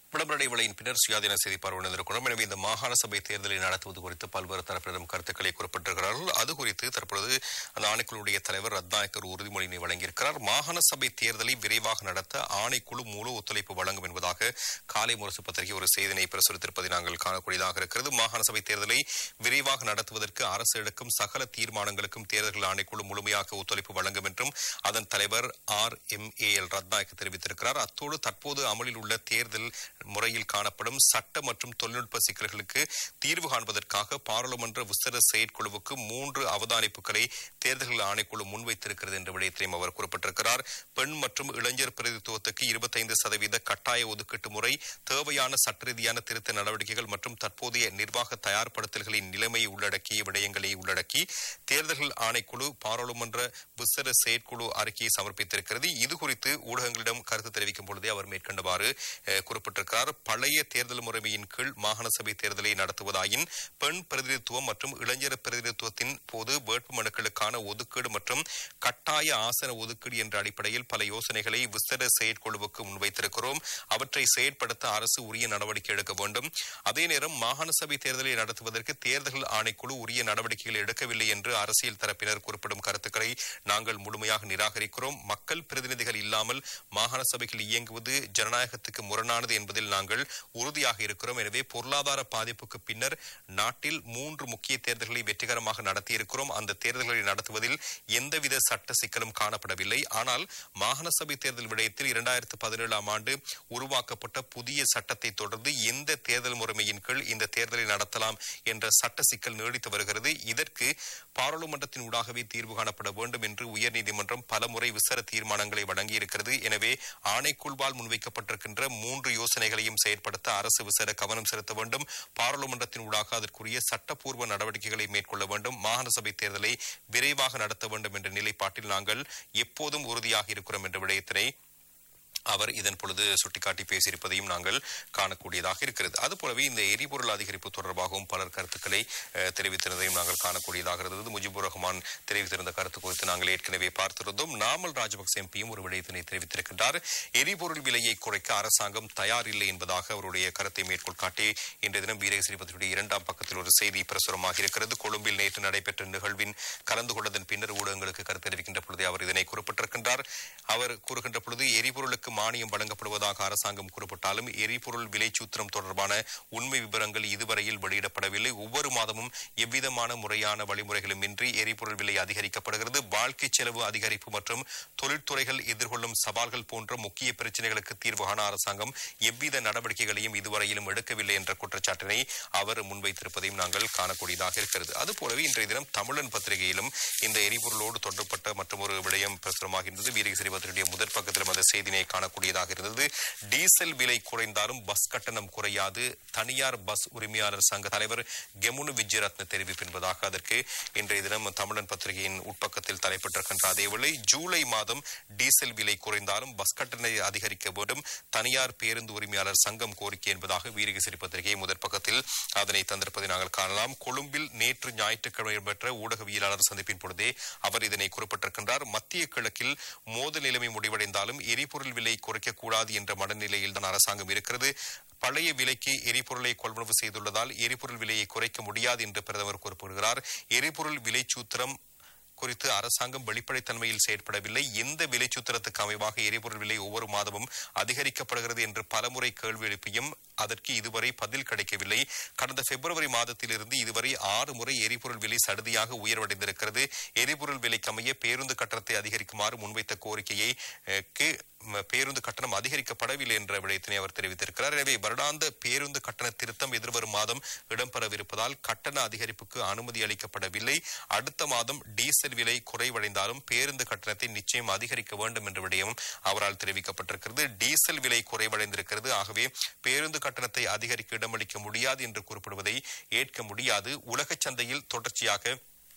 விளம்பர விலையின் பின்னர் சுயாதீன செய்தி பார்வையிட்டிருக்கிறோம் எனவே இந்த மாகாண சபை தேர்தலை நடத்துவது குறித்து பல்வேறு தரப்பினரும் கருத்துக்களை குறிப்பிட்டிருக்கிறார்கள் அது குறித்து தற்பொழுது அந்த ஆணைக்குழுடைய தலைவர் ரத்நாயக்கர் உறுதிமொழியினை வழங்கியிருக்கிறார் மாகாண சபை தேர்தலை விரைவாக நடத்த ஆணைக்குழு முழு ஒத்துழைப்பு வழங்கும் என்பதாக காலை முரசு பத்திரிகை ஒரு செய்தினை பிரசுரித்திருப்பதை நாங்கள் காணக்கூடியதாக இருக்கிறது மாகாண சபை தேர்தலை விரைவாக நடத்துவதற்கு அரசு எடுக்கும் சகல தீர்மானங்களுக்கும் தேர்தல்கள் ஆணைக்குழு முழுமையாக ஒத்துழைப்பு வழங்கும் என்றும் அதன் தலைவர் R M A L Ratnayake தெரிவித்திருக்கிறார் அத்தோடு தற்போது அமலில் உள்ள தேர்தல் முறையில் காணப்படும் சட்ட மற்றும் தொழில்நுட்ப சிக்கல்களுக்கு தீர்வு காண்பதற்காக பாராளுமன்ற விஸ்தர செயற்குழுவுக்கு மூன்று அவதானிப்புகளை தேர்தல்கள் ஆணைக்குழு முன்வைத்திருக்கிறது என்ற விடயத்தையும் அவர் குறிப்பிட்டிருக்கிறார் பெண் மற்றும் இளைஞர் பிரதித்துவத்துக்கு இருபத்தைந்து சதவீத கட்டாய ஒதுக்கீட்டு முறை தேவையான சட்ட ரீதியான திருத்த நடவடிக்கைகள் மற்றும் தற்போதைய நிர்வாக தயார்படுத்தல்களின் நிலைமையை உள்ளடக்கிய விடயங்களை உள்ளடக்கி தேர்தல்கள் ஆணைக்குழு பாராளுமன்ற விஸ்தர செயற்குழு அறிக்கையை சமர்ப்பித்திருக்கிறது இது குறித்து ஊடகங்களிடம் கருத்து தெரிவிக்கும் பொழுதே அவர் மேற்கண்டவாறு அஹ், குறிப்பிட்டிருக்கிறார் பழைய தேர்தல் முறைமையின் கீழ் மாகாண சபை தேர்தலை நடத்துவதாயின் பெண் பிரதிநிதித்துவம் மற்றும் இளைஞர் பிரதிநிதித்துவத்தின் போது வேட்பு மனுக்களுக்கான ஒதுக்கீடு மற்றும் கட்டாய ஆசன ஒதுக்கீடு என்ற அடிப்படையில் பல யோசனைகளை விஸ்தர செயற்குழுவுக்கு முன்வைத்திருக்கிறோம் அவற்றை செயற்படுத்த அரசு உரிய நடவடிக்கை எடுக்க வேண்டும் அதே நேரம் மாகாண சபை தேர்தலை நடத்துவதற்கு தேர்தல் ஆணைக்குழு உரிய நடவடிக்கைகள் எடுக்கவில்லை என்று அரசியல் தரப்பினர் குறிப்பிடும் கருத்துக்களை நாங்கள் முழுமையாக நிராகரிக்கிறோம் மக்கள் பிரதிநிதிகள் இல்லாமல் மாகாண சபைகள் இயங்குவது ஜனநாயகத்துக்கு முரணானது என்பதில் நாங்கள் உறுதியாக இருக்கிறோம் எனவே பொருளாதார பாதிப்புக்கு பின்னர் நாட்டில் மூன்று முக்கிய தேர்தல்களை வெற்றிகரமாக நடத்தியிருக்கிறோம் அந்த தேர்தல்களை நடத்துவதில் எந்தவித சட்ட சிக்கலும் காணப்படவில்லை ஆனால் மாகாண சபை தேர்தல் விடயத்தில் இரண்டாயிரத்து பதினேழாம் ஆண்டு உருவாக்கப்பட்ட புதிய சட்டத்தை தொடர்ந்து எந்த தேர்தல் முறைமையின் கீழ் இந்த தேர்தலை நடத்தலாம் என்ற சட்ட சிக்கல் நீடித்து வருகிறது இதற்கு பாராளுமன்றத்தின் ஊடாகவே தீர்வு காணப்பட வேண்டும் என்று உயர்நீதிமன்றம் பலமுறை விசர தீர்மானங்களை வழங்கியிருக்கிறது எனவே ஆணைக்குழுவால் முன்வைக்கப்பட்டிருக்கின்ற மூன்று யோசனைகளையும் செயற்படுத்த அரசு விசர கவனம் செலுத்த வேண்டும் பாராளுமன்றத்தின் ஊடாக அதற்குரிய சட்டப்பூர்வ நடவடிக்கைகளை மேற்கொள்ள வேண்டும் மாகாண சபை தேர்தலை விரைவாக நடத்த வேண்டும் என்ற நிலைப்பாட்டில் நாங்கள் எப்போதும் உறுதியாக இருக்கிறோம் என்ற விடயத்தினை அவர் இதன் பொழுது சுட்டிக்காட்டி பேசியிருப்பதையும் நாங்கள் காணக்கூடியதாக இருக்கிறது அதுபோலவே இந்த எரிபொருள் அதிகரிப்பு தொடர்பாகவும் பலர் கருத்துக்களை அஹ், தெரிவித்திருந்ததையும் நாங்கள் காணக்கூடியதாக இருந்தது முஜிபுர் ரஹ்மான் தெரிவித்திருந்த கருத்து குறித்து நாங்கள் ஏற்கனவே பார்த்திருந்தோம் நாமல் ராஜபக்ச எம்பியும் ஒரு விடயத்தினை தெரிவித்திருக்கின்றார் எரிபொருள் விலையை குறைக்க அரசாங்கம் தயார் இல்லை என்பதாக அவருடைய கருத்தை மேற்கோள் காட்டி இன்றைய தினம் வீரகேசரி பத்திரிகையுடைய இரண்டாம் பக்கத்தில் ஒரு செய்தி பிரசுரமாக இருக்கிறது கொழும்பில் நேற்று நடைபெற்ற நிகழ்வின் கலந்து கொண்டதன் பின்னர் ஊடகங்களுக்கு கருத்து தெரிவிக்கின்ற பொழுதே அவர் இதனை குறிப்பிட்டிருக்கின்றார் அவர் கூறுகின்ற பொழுது எரிபொருளுக்கு மானியம் வழங்கப்படுவதாக அரசாங்கம் குறிப்பிட்டாலும் எரிபொருள் விலை சூத்திரம் தொடர்பான உண்மை விவரங்கள் இதுவரையில் வெளியிடப்படவில்லை ஒவ்வொரு மாதமும் எவ்விதமான முறையான வழிமுறைகளும் இன்றி எரிபொருள் விலை அதிகரிக்கப்படுகிறது வாழ்க்கை செலவு அதிகரிப்பு மற்றும் தொழிற்துறைகள் எதிர்கொள்ளும் சவால்கள் போன்ற முக்கிய பிரச்சனைகளுக்கு தீர்வு காண அரசாங்கம் எவ்வித நடவடிக்கைகளையும் இதுவரையிலும் எடுக்கவில்லை என்ற குற்றச்சாட்டினை அவர் முன்வைத்திருப்பதையும் நாங்கள் காணக்கூடியதாக இருக்கிறது அதுபோலவே இன்றைய தினம் தமிழன் பத்திரிகையிலும் இந்த எரிபொருளோடு தொடர்பட்ட மற்றும் ஒரு விடயம் பிரசுரமாகின்றது வீரகேசரி பத்திரிகையுடைய முதற் பக்கத்திலும் அந்த செய்தினை காணக்கூடியதாக இருந்தது டீசல் விலை குறைந்தாலும் பஸ் கட்டணம் குறையாது தனியார் பஸ் உரிமையாளர் சங்க தலைவர் கெமுனு விஜயரத்ன தெரிவிப்பு என்பதாக அதற்கு இன்றைய தினம் தமிழன் பத்திரிகையின் உட்பக்கத்தில் தலைப்பட்டிருக்கின்ற அதேவேளை ஜூலை மாதம் டீசல் விலை குறைந்தாலும் பஸ் கட்டணத்தை அதிகரிக்க வேண்டும் தனியார் பேருந்து உரிமையாளர் சங்கம் கோரிக்கை என்பதாக வீரகேசரி பத்திரிகை முதற் பக்கத்தில் அதனை தந்திருப்பதை நாங்கள் காணலாம் கொழும்பில் நேற்று ஞாயிற்றுக்கிழமை இடம்பெற்ற ஊடகவியலாளர் சந்திப்பின் பொழுதே அவர் இதனை குறிப்பிட்டிருக்கின்றார் மத்திய கிழக்கில் மோதல் நிலைமை முடிவடைந்தாலும் எரிபொருள் விலை குறைக்கக்கூடாது என்ற மனநிலையில் தான் அரசாங்கம் இருக்கிறது பழைய விலைக்கு எரிபொருளை கொள்வனவு செய்துள்ளதால் எரிபொருள் விலையை குறைக்க முடியாது என்று பிரதமர் குறிப்பிடுகிறார் எரிபொருள் விலை சூத்திரம் குறித்து அரசாங்கம் வெளிப்படைத்தன்மையில் செயற்படவில்லை எந்த விலை சூத்திரத்துக்கு அமைவாக எரிபொருள் விலை ஒவ்வொரு மாதமும் அதிகரிக்கப்படுகிறது என்று பலமுறை கேள்வி எழுப்பியும் அதற்கு இதுவரை பதில் கிடைக்கவில்லை கடந்த பிப்ரவரி மாதத்திலிருந்து இதுவரை ஆறு முறை எரிபொருள் விலை சடுதியாக உயர்வடைந்திருக்கிறது எரிபொருள் விலைக்கு அமைய பேருந்து கட்டணத்தை அதிகரிக்குமாறு முன்வைத்த கோரிக்கையை அஹ், க்கு, ம, பேருந்து கட்டணம் அதிகரிக்கப்படவில்லை என்ற விடயத்தினை அவர் தெரிவித்திருக்கிறார் எனவே வருடாந்த பேருந்து கட்டண திருத்தம் எதிர்வரும் மாதம் இடம்பெறவிருப்பதால் கட்டண அதிகரிப்புக்கு அனுமதி அளிக்கப்படவில்லை அடுத்த மாதம் டீசல் விலை குறைவடைந்தாலும் பேருந்து கட்டணத்தை நிச்சயம் அதிகரிக்க வேண்டும் என்ற விடயம் அவரால் தெரிவிக்கப்பட்டிருக்கிறது டீசல் விலை குறைவடைந்திருக்கிறது ஆகவே பேருந்து கட்டணத்தை அதிகரிக்க இடமளிக்க முடியாது என்று குறிப்பிடுவதை ஏற்க முடியாது உலகச் சந்தையில் தொடர்ச்சியாக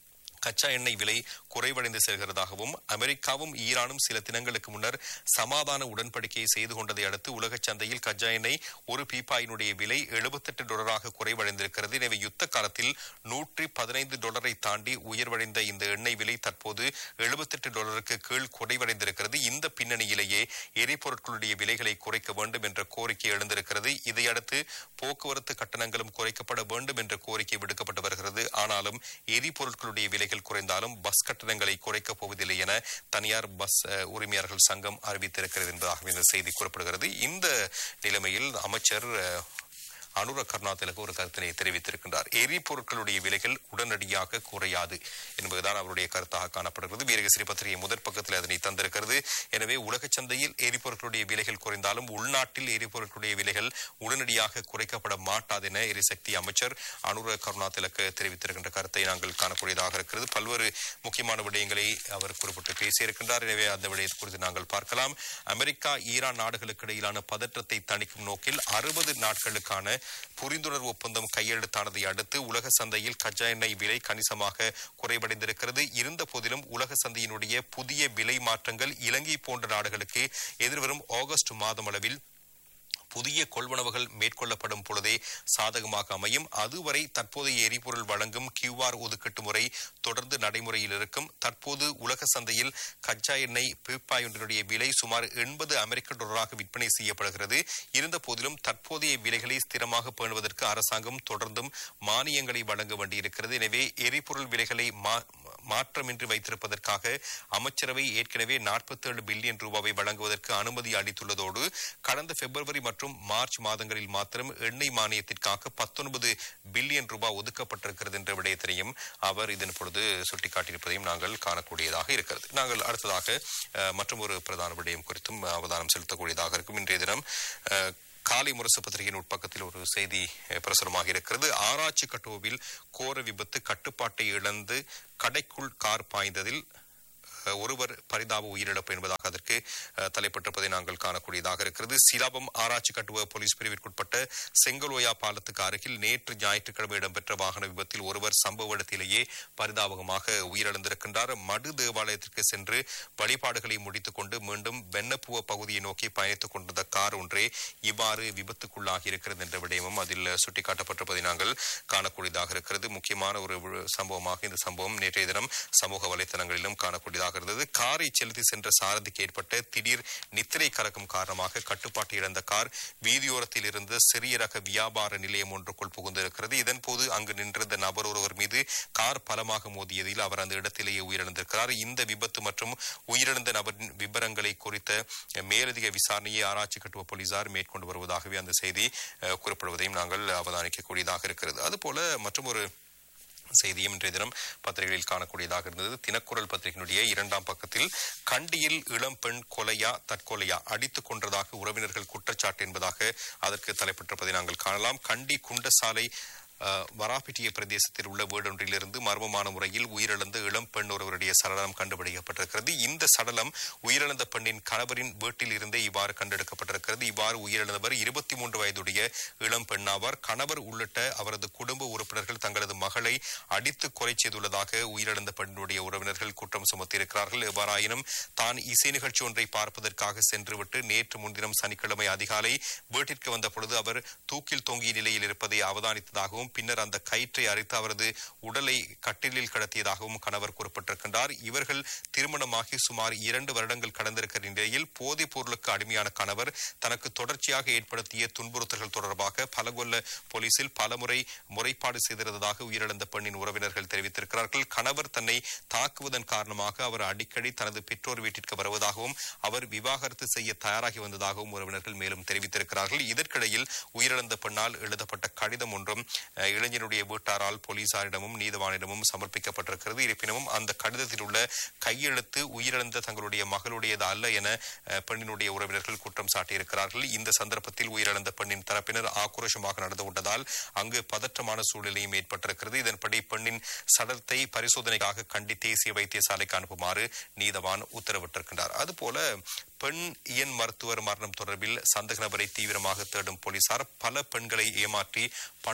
கச்சா எண்ணெய் விலை குறைவடைந்து செல்கிறதாகவும் அமெரிக்காவும் ஈரானும் சில தினங்களுக்கு முன்னர் சமாதான உடன்படிக்கையை செய்து கொண்டதை அடுத்து உலக சந்தையில் கச்சா எண்ணெய் ஒரு பீப்பாயினுடைய விலை எழுபத்தெட்டு டாலராக குறைவடைந்திருக்கிறது எனவே யுத்த காலத்தில் நூற்றி பதினைந்து டாலரை தாண்டி உயர்வடைந்த இந்த எண்ணெய் விலை தற்போது எழுபத்தெட்டு டாலருக்கு கீழ் குறைவடைந்திருக்கிறது இந்த பின்னணியிலேயே எரிபொருட்களுடைய விலைகளை குறைக்க வேண்டும் என்ற கோரிக்கை எழுந்திருக்கிறது இதையடுத்து போக்குவரத்து கட்டணங்களும் குறைக்கப்பட வேண்டும் என்ற கோரிக்கை விடுக்கப்பட்டு வருகிறது ஆனாலும் எரிபொருட்களுடைய விலைகள் குறைந்தாலும் பஸ் கட்டணங்களை குறைக்கப் போவதில்லை என தனியார் பஸ் அஹ், உரிமையாளர்கள் சங்கம் அறிவித்திருக்கிறது என்பதாக இந்த செய்தி கூறப்படுகிறது இந்த நிலைமையில் அமைச்சர் அஹ், அனுர கருணாதிலக ஒரு கருத்தினை தெரிவித்திருக்கின்றார் எரிபொருட்களுடைய விலைகள் உடனடியாக குறையாது என்பதுதான் அவருடைய கருத்தாக காணப்படுகிறது வீரகசிரி பத்திரிகை முதற் பக்கத்தில் அதனை தந்திருக்கிறது எனவே உலக சந்தையில் எரிபொருட்களுடைய விலைகள் குறைந்தாலும் உள்நாட்டில் எரிபொருட்களுடைய விலைகள் உடனடியாக குறைக்கப்பட மாட்டாது என எரிசக்தி அமைச்சர் அனுர கருணாதிலக தெரிவித்திருக்கின்ற கருத்தை நாங்கள் காணக்கூடியதாக இருக்கிறது பல்வேறு முக்கியமான விடயங்களை அவர் குறிப்பிட்டு பேசியிருக்கின்றார் எனவே அந்த விடயத்தை குறித்து நாங்கள் பார்க்கலாம் அமெரிக்கா ஈரான் நாடுகளுக்கு இடையிலான பதற்றத்தை தணிக்கும் நோக்கில் அறுபது நாட்களுக்கான புரிந்துணர்வு ஒப்பந்தம் கையெழுத்தானதை அடுத்து உலக சந்தையில் கச்சா எண்ணெய் விலை கணிசமாக குறைவடைந்திருக்கிறது இருந்த போதிலும் உலக சந்தையினுடைய புதிய விலை மாற்றங்கள் இலங்கை போன்ற நாடுகளுக்கு எதிர்வரும் ஆகஸ்ட் மாதம் அளவில் புதிய கொள்வனவுகள் மேற்கொள்ளப்படும் பொழுதே சாதகமாக அமையும் அதுவரை தற்போதைய எரிபொருள் வழங்கும் கியூஆர் ஒதுக்கீட்டு முறை தொடர்ந்து நடைமுறையில் இருக்கும் தற்போது உலக சந்தையில் கச்சா எண்ணெய் பீப்பாயொன்றினுடைய விலை சுமார் எண்பது அமெரிக்க டாலராக விற்பனை செய்யப்படுகிறது இருந்த போதிலும் தற்போதைய விலைகளை ஸ்திரமாக பேணுவதற்கு அரசாங்கம் தொடர்ந்தும் மானியங்களை வழங்க வேண்டியிருக்கிறது எனவே எரிபொருள் விலைகளை மா- மாற்றமின்றி வைத்திருப்பதற்காக அமைச்சரவை ஏற்கனவே 47 பில்லியன் ரூபாவை வழங்குவதற்கு அனுமதி அளித்துள்ளதோடு கடந்த பிப்ரவரி மற்றும் மார்ச் மாதங்களில் மாத்திரம் எண்ணெய் மானியத்திற்காக 19 பில்லியன் ரூபாய் ஒதுக்கப்பட்டிருக்கிறது என்ற விடயத்தினையும் அவர் இதன் பொழுது சுட்டிக்காட்டியிருப்பதையும் நாங்கள் காணக்கூடியதாக இருக்கிறது நாங்கள் அடுத்ததாக அஹ், மற்றும் ஒரு பிரதான விடயம் குறித்தும் அவதானம் செலுத்தக்கூடியதாக இருக்கும் இன்றைய தினம் அஹ், காலை முரசு பத்திரிகையின் உட்பக்கத்தில் ஒரு செய்தி அஹ், பிரசுரமாக இருக்கிறது ஆராய்ச்சி கட்டுவில் கோர விபத்து கட்டுப்பாட்டை இழந்து கடைக்குள் கார் பாய்ந்ததில் அஹ், ஒருவர் பரிதாப உயிரிழப்பு என்பதாக அதற்கு அஹ், தலைப்பட்டிருப்பதை நாங்கள் காணக்கூடியதாக இருக்கிறது சிலாபம் ஆராய்ச்சி கட்டுவ போலீஸ் பிரிவிற்குட்பட்ட செங்கலோயா பாலத்துக்கு அருகில் நேற்று ஞாயிற்றுக்கிழமை இடம்பெற்ற வாகன விபத்தில் ஒருவர் சம்பவ இடத்திலேயே பரிதாபகமாக உயிரிழந்திருக்கின்றார் மடு தேவாலயத்திற்கு சென்று வழிபாடுகளை முடித்துக் கொண்டு மீண்டும் வெண்ணப்புவ பகுதியை நோக்கி பயணித்துக் கொண்டிருந்த கார் ஒன்றே இவ்வாறு விபத்துக்குள்ளாகி இருக்கிறது என்ற விடயமும் அதில் சுட்டிக்காட்டப்பட்டிருப்பதை நாங்கள் காணக்கூடியதாக இருக்கிறது முக்கியமான ஒரு வி- சம்பவமாக இந்த சம்பவம் நேற்றைய தினம் சமூக வலைத்தளங்களிலும் காணக்கூடியதாக இருந்தது காரை செலுத்தி சென்ற சாரதிக்கு ஏற்பட்ட திடீர் நித்திரை கலக்கம் காரணமாக கட்டுப்பாட்டை இழந்த கார் வீதியோரத்தில் இருந்த சிறிய ரக வியாபார நிலையம் ஒன்றுக்குள் புகுந்திருக்கிறது இதன்போது அங்கு நின்றிருந்த நபர் ஒருவர் மீது கார் பலமாக மோதியதில் அவர் அந்த இடத்திலேயே உயிரிழந்திருக்கிறார் இந்த விபத்து மற்றும் உயிரிழந்த நபரின் விவரங்களை குறித்த மேலதிக விசாரணையை ஆராய்ச்சி கட்டுவ போலீசார் மேற்கொண்டு வருவதாகவே அந்த செய்தி அஹ், குறிப்பிடுவதையும் நாங்கள் அவதானிக்கக்கூடியதாக இருக்கிறது அதுபோல மற்றும் ஒரு செய்தியும் இன்றைய தினம் பத்திரிகைகளில் காணக்கூடியதாக இருந்தது தினக்குரல் பத்திரிகையினுடைய இரண்டாம் பக்கத்தில் கண்டியில் இளம் பெண் கொலையா தற்கொலையா அடித்துக் கொன்றதாக உறவினர்கள் குற்றச்சாட்டு என்பதாக அதற்கு தலைப்பட்டிருப்பதை நாங்கள் காணலாம் கண்டி குண்டசாலை அஹ், வராபிட்டிய பிரதேசத்தில் உள்ள வீடொன்றிலிருந்து மர்மமான முறையில் உயிரிழந்த இளம் பெண் ஒருவருடைய சடலம் கண்டுபிடிக்கப்பட்டிருக்கிறது இந்த சடலம் உயிரிழந்த பெண்ணின் கணவரின் வீட்டில் இருந்தே இவ்வாறு கண்டெடுக்கப்பட்டிருக்கிறது இவ்வாறு உயிரிழந்தவர் இருபத்தி மூன்று வயதுடைய இளம் பெண்ணாவார் கணவர் உள்ளிட்ட அவரது குடும்ப உறுப்பினர்கள் தங்களது மகளை அடித்து கொலை செய்துள்ளதாக உயிரிழந்த பெண்ணுடைய உறவினர்கள் குற்றம் சுமத்தியிருக்கிறார்கள் எவ்வாறாயினும் தான் இசை நிகழ்ச்சி ஒன்றை பார்ப்பதற்காக சென்றுவிட்டு நேற்று முன்தினம் சனிக்கிழமை அதிகாலை வீட்டிற்கு வந்த பொழுது அவர் தூக்கில் தொங்கிய நிலையில் இருப்பதை அவதானித்ததாகவும் பின்னர் அந்த கயிற்றை அரித்து அவரது உடலை கட்டிலில் கடத்தியதாகவும் கணவர் குறிப்பிட்டிருக்கின்றார் இவர்கள் திருமணமாகி சுமார் இரண்டு வருடங்கள் கடந்திருக்கிற நிலையில் போதைப் பொருளுக்கு அடிமையான கணவர் தனக்கு தொடர்ச்சியாக ஏற்படுத்திய துன்புறுத்தல்கள் தொடர்பாக பலகொல்ல போலீசில் பலமுறை முறைப்பாடு செய்திருந்ததாக உயிரிழந்த பெண்ணின் உறவினர்கள் தெரிவித்திருக்கிறார்கள் கணவர் தன்னை தாக்குவதன் காரணமாக அவர் அடிக்கடி தனது பெற்றோர் வீட்டிற்கு வருவதாகவும் அவர் விவாகரத்து செய்ய தயாராகி வந்ததாகவும் உறவினர்கள் மேலும் தெரிவித்திருக்கிறார்கள் இதற்கிடையில் உயிரிழந்த பெண்ணால் எழுதப்பட்ட கடிதம் ஒன்றும் அஹ், இளைஞனுடைய வீட்டாரால் போலீசாரிடமும் நீதவானிடமும் சமர்ப்பிக்கப்பட்டிருக்கிறது இருப்பினும் அந்த கடிதத்தில் உள்ள கையெழுத்து உயிரிழந்த தங்களுடைய மகளுடையது அல்ல என அஹ், பெண்ணினுடைய உறவினர்கள் குற்றம் சாட்டியிருக்கிறார்கள் இந்த சந்தர்ப்பத்தில் உயிரிழந்த பெண்ணின் தரப்பினர் ஆக்ரோஷமாக நடந்து கொண்டதால் அங்கு பதற்றமான சூழ்நிலையும் ஏற்பட்டிருக்கிறது இதன்படி பெண்ணின் சடலத்தை பரிசோதனைக்காக கண்டி தேசிய வைத்தியசாலைக்கு அனுப்புமாறு நீதவான் உத்தரவிட்டிருக்கின்றார் அதுபோல பெண் இயன் மருத்துவர் மரணம் தொடர்பில் சந்தேக நபரை தீவிரமாக தேடும் போலீசார் பல பெண்களை ஏமாற்றி பணம் பறித்ததாக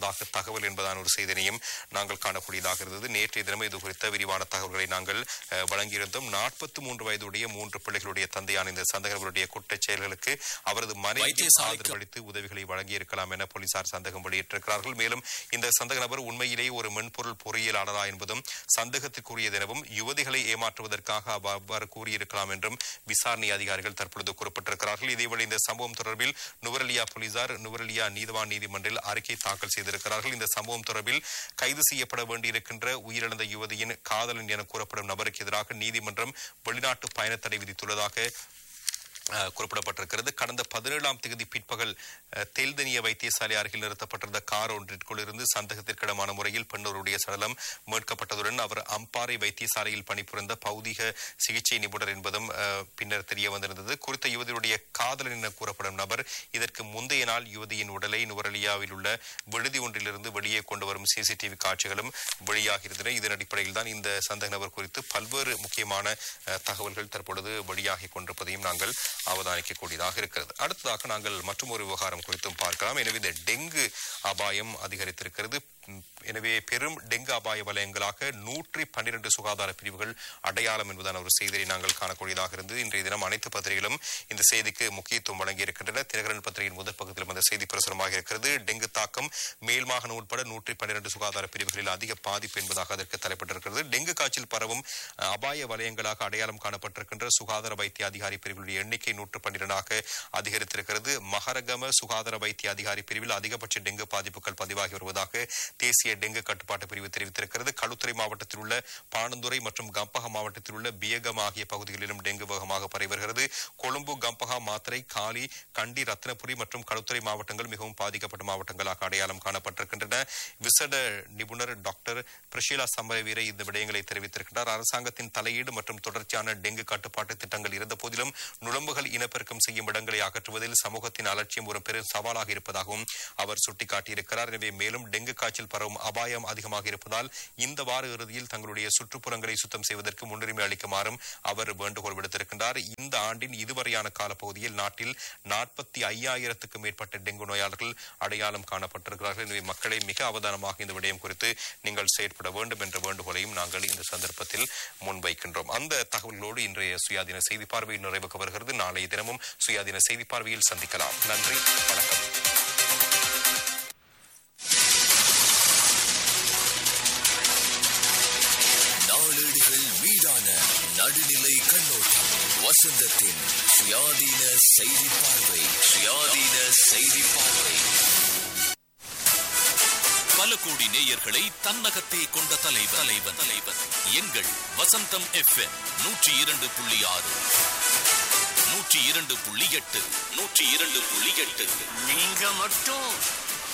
வெளியிட்டதாக தகவல் என்பதான ஒரு செய்தியையும் நாங்கள் காணக்கூடியதாக இருந்தது நேற்றைய தினம் இது குறித்த விரிவான தகவல்களை நாங்கள் அஹ், வழங்கியிருந்தோம் நாற்பத்தி மூன்று வயதுடைய மூன்று பிள்ளைகளுடைய தந்தையான இந்த சந்தகர்களுடைய குற்றச் செயல்களுக்கு அவரது மனைவி வைத்தியசாலைக்கு- ஆதரவு அளித்து உதவிகளை வழங்கியிருக்கலாம் என போலீசார் சந்தேகம் வெளியிட்டிருக்கிறார்கள் மேலும் இந்த சந்தக நபர் உண்மையிலேயே ஒரு மென்பொருள் பொறியியலாளரா என்பதும் சந்தேகத்திற்குரியது எனவும் யுவதிகளை ஏமாற்றுவதற்காக அவ- அவ்வாறு கூறியிருக்கலாம் என்றும் விசாரணை அதிகாரிகள் தற்பொழுது குறிப்பிட்டிருக்கிறார்கள் இதேவேளை இந்த சம்பவம் தொடர்பில் நுவரலியா போலீசார் நுவரலியா நீதவான் நீதிமன்றில் அறிக்கை தாக்கல் செய்திருக்கிறார்கள் இந்த சம்பவம் தொடர்பில் கைது செய்யப்பட வேண்டியிருக்கின்ற உயிரிழந்த யுவதியின் காதலன் என கூறப்படும் நபருக்கு எதிராக நீதிமன்றம் வெளிநாட்டு பயணத்தடை விதித்துள்ளதாக அஹ், குறிப்பிடப்பட்டிருக்கிறது கடந்த பதினேழாம் தேதி பிற்பகல் அஹ், தெல்தனிய வைத்தியசாலை அருகில் நிறுத்தப்பட்டிருந்த கார் ஒன்றிற்குள் இருந்து சந்தேகத்திற்கிடமான முறையில் பெண்ணொருடைய சடலம் மீட்கப்பட்டதுடன் அவர் அம்பாறை வைத்தியசாலையில் பணிபுரிந்த பௌதிக சிகிச்சை நிபுணர் என்பதும் அஹ், பின்னர் தெரிய வந்திருந்தது குறித்த யுவதியுடைய காதலன் என கூறப்படும் நபர் இதற்கு முந்தைய நாள் யுவதியின் உடலை நுவரலியாவில் உள்ள விடுதி ஒன்றிலிருந்து வெளியே கொண்டு வரும் சிசிடிவி காட்சிகளும் வெளியாகியிருந்தன இதன் அடிப்படையில் தான் இந்த சந்தேக நபர் குறித்து பல்வேறு முக்கியமான அஹ், தகவல்கள் தற்பொழுது வெளியாகி கொண்டிருப்பதையும் நாங்கள் அவதானிக்கக்கூடியதாக இருக்கிறது அடுத்ததாக நாங்கள் மற்றொரு விவகாரம் குறித்தும் பார்க்கலாம் எனவே இந்த டெங்கு அபாயம் அதிகரித்திருக்கிறது உம், எனவே பெரும் டெங்கு அபாய வலயங்களாக நூற்றி பன்னிரண்டு சுகாதார பிரிவுகள் அடையாளம் என்பதான ஒரு செய்தியை நாங்கள் காணக்கூடியதாக இருந்தது இன்றைய தினம் அனைத்து பத்திரிகைகளும் இந்த செய்திக்கு முக்கியத்துவம் வழங்கி இருக்கின்றன தினகரன் பத்திரிகையின் முதல் பக்கத்திலும் அந்த செய்தி பிரசுரமாக இருக்கிறது டெங்கு தாக்கம் மேல் மாகாணம் உட்பட நூற்றி பன்னிரண்டு சுகாதார பிரிவுகளில் அதிக பாதிப்பு என்பதாக அதற்கு தலைப்பட்டிருக்கிறது டெங்கு காய்ச்சல் பரவும் அஹ், அபாய வலயங்களாக அடையாளம் காணப்பட்டிருக்கின்ற சுகாதார வைத்திய அதிகாரி பிரிவுகளுடைய எண்ணிக்கை நூற்று பன்னிரண்டாக அதிகரித்திருக்கிறது மகரகம சுகாதார வைத்திய அதிகாரி பிரிவில் அதிகபட்ச டெங்கு பாதிப்புகள் பதிவாகி வருவதாக தேசிய டெங்கு கட்டுப்பாட்டு பிரிவு தெரிவித்திருக்கிறது களுத்துறை மாவட்டத்தில் உள்ள பாணந்துறை மற்றும் கம்பஹா மாவட்டத்தில் உள்ள பியகம் ஆகிய பகுதிகளிலும் டெங்கு வேகமாக பரவி வருகிறது கொழும்பு கம்பஹா மாத்திரை காலி கண்டி ரத்னபுரி மற்றும் களுத்துறை மாவட்டங்கள் மிகவும் பாதிக்கப்பட்ட மாவட்டங்களாக அடையாளம் காணப்பட்டிருக்கின்றன விசட நிபுணர் டாக்டர் பிரஷீலா சமரவீர இந்த விடயங்களை தெரிவித்திருக்கிறார் அரசாங்கத்தின் தலையீடு மற்றும் தொடர்ச்சியான டெங்கு கட்டுப்பாட்டு திட்டங்கள் இருந்த போதிலும் நுழம்புகள் இனப்பெருக்கம் செய்யும் இடங்களை அகற்றுவதில் சமூகத்தின் அலட்சியம் ஒரு பெரும் சவாலாக இருப்பதாகவும் அவர் சுட்டிக்காட்டியிருக்கிறார் எனவே மேலும் டெங்கு காய்ச்சல் பரவும் அபாயம் அதிகமாக இருப்பதால் இந்த வார இறுதியில் தங்களுடைய சுற்றுப்புறங்களை சுத்தம் செய்வதற்கு முன்னுரிமை அளிக்குமாறும் அவர் வேண்டுகோள் விடுத்திருக்கின்றார் இந்த ஆண்டின் இதுவரையான காலப்பகுதியில் நாட்டில் நாற்பத்தி ஐயாயிரத்துக்கும் மேற்பட்ட டெங்கு நோயாளர்கள் அடையாளம் காணப்பட்டிருக்கிறார்கள் எனவே மக்களை மிக அவதானமாக இந்த விடயம் குறித்து நீங்கள் செயற்பட வேண்டும் என்ற வேண்டுகோளையும் நாங்கள் இந்த சந்தர்ப்பத்தில் முன்வைக்கின்றோம் அந்த தகவல்களோடு இன்றைய சுயாதீன செய்தி பார்வை நிறைவுக்கு வருகிறது நாளைய தினமும் சுயாதீன செய்தி பார்வையில் சந்திக்கலாம் நன்றி வணக்கம் நாளேடுகள் மீதான நடுநிலை கண்ணோட்டம் வசந்தத்தின் சுயாதீன செய்தி பார்வை சுயாதீன செய்தி பார்வை பல கோடி நேயர்களை தன்னகத்தே கொண்ட தலைவர் தலைவன் தலைவன் எங்கள் வசந்தம் எஃப்எம் நூற்றி இரண்டு புள்ளி ஆறு நூற்றி இரண்டு புள்ளி எட்டு நூற்றி இரண்டு புள்ளி எட்டு நீங்க மட்டும்